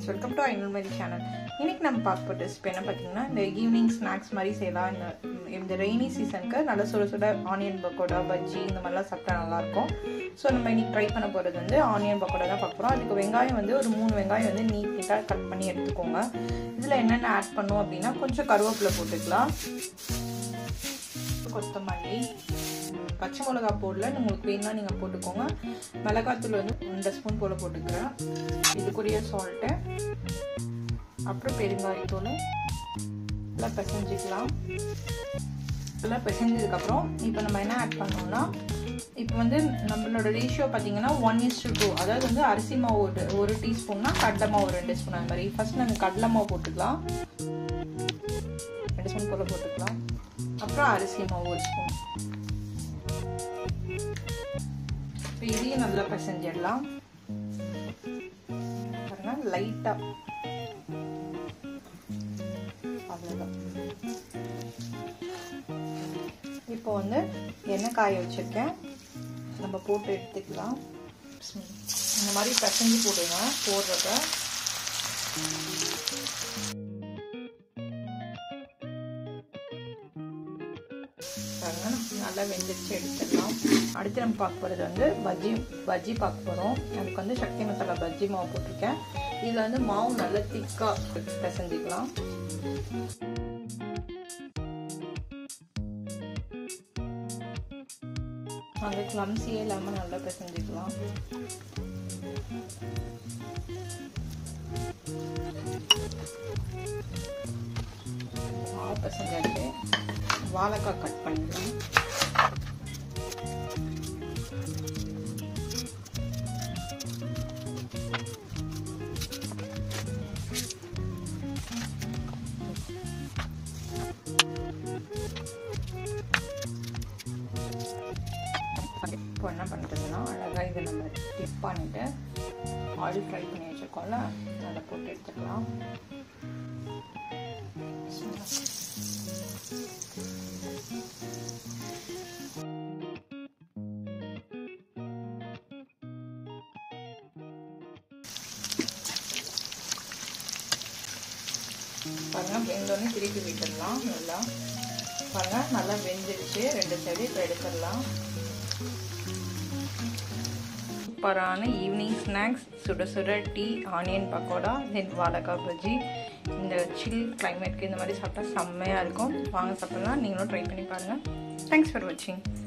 friends welcome to ஐநூறு மாதிரி channel இன்னைக்கு நம்ம பார்க்க போகிற ரெசிபி என்ன பார்த்தீங்கன்னா இந்த ஈவினிங் ஸ்நாக்ஸ் மாதிரி செய்யலாம் இந்த இந்த ரெய்னி சீசனுக்கு நல்ல சுட சுட ஆனியன் பக்கோடா பஜ்ஜி இந்த மாதிரிலாம் சாப்பிட்டா நல்லாயிருக்கும் ஸோ நம்ம இன்னைக்கு ட்ரை பண்ண போகிறது வந்து ஆனியன் பக்கோடா தான் பார்க்க போகிறோம் அதுக்கு வெங்காயம் வந்து ஒரு மூணு வெங்காயம் வந்து நீட் நீட்டாக கட் பண்ணி எடுத்துக்கோங்க இதில் என்னென்ன ஆட் பண்ணும் அப்படின்னா கொஞ்சம் கருவேப்பிலை போட்டுக்கலாம் கொத்தமல்லி பச்சை மிளகா போடல உங்களுக்கு வேணும்னா நீங்கள் போட்டுக்கோங்க மிளகாத்தூள் வந்து ரெண்டு ஸ்பூன் போல் போட்டுக்கிறேன் இதுக்குரிய சால்ட்டு அப்புறம் பெருங்காயத்தூள் நல்லா பிசைஞ்சிக்கலாம் நல்லா பிசைஞ்சதுக்கப்புறம் இப்போ நம்ம என்ன ஆட் பண்ணோம்னா இப்போ வந்து நம்மளோட ரேஷியோ பார்த்தீங்கன்னா ஒன் இஸ் டு டூ அதாவது வந்து அரிசி மாவு ஒரு ஒரு டீஸ்பூன்னா கடலை மாவு ரெண்டு ஸ்பூன் அந்த மாதிரி ஃபர்ஸ்ட் நம்ம கடலை மாவு போட்டுக்கலாம் ரெண்டு ஸ்பூன் போல் போட்டுக்கலாம் அப்புறம் அரிசி மாவு ஒரு ஸ்பூன் இப்போ இதையும் நல்லா பிசைஞ்சிடலாம் பாருங்க லைட்டாக அவ்வளோதான் இப்போ வந்து எண்ணெய் காய வச்சுருக்கேன் நம்ம போட்டு எடுத்துக்கலாம் இந்த மாதிரி பிசைஞ்சு போடுங்க போடுறத நல்லா வெந்துருச்சு எடுத்துக்கலாம் அடுத்து நம்ம பார்க்க போகிறது வந்து பஜ்ஜி பஜ்ஜி பார்க்க போகிறோம் அதுக்கு வந்து சக்தி மசாலா பஜ்ஜி மாவு போட்டிருக்கேன் இதில் வந்து மாவு நல்லா திக்காக பிசைஞ்சிக்கலாம் அந்த கிளம்ஸியே இல்லாமல் நல்லா பிசைஞ்சிக்கலாம் மாவு பிசைஞ்சாச்சு வாழைக்காய் கட் பண்ணிடலாம் இப்போ என்ன பண்ணுறதுன்னா அழகாக இதை நம்ம டிப் பண்ணிவிட்டு ஆயில் ஃப்ரை பண்ணி வச்சுருக்கோம்ல அதை போட்டு எடுத்துக்கலாம் பாருங்கள் வெந்தோடனே திருப்பி விட்டுடலாம் நல்லா பாருங்கள் நல்லா வெந்துடுச்சு ரெண்டு சைடு இப்போ எடுத்துடலாம் சூப்பரான ஈவினிங் ஸ்நாக்ஸ் சுட சுட டீ ஆனியன் பக்கோடா தென் வாழைக்காய் பஜ்ஜி இந்த சில் கிளைமேட்க்கு இந்த மாதிரி சாப்பிட்டா செம்மையாக இருக்கும் வாங்க சாப்பிட்லாம் நீங்களும் ட்ரை பண்ணி பாருங்கள் தேங்க்ஸ் ஃபார் வாட்சிங்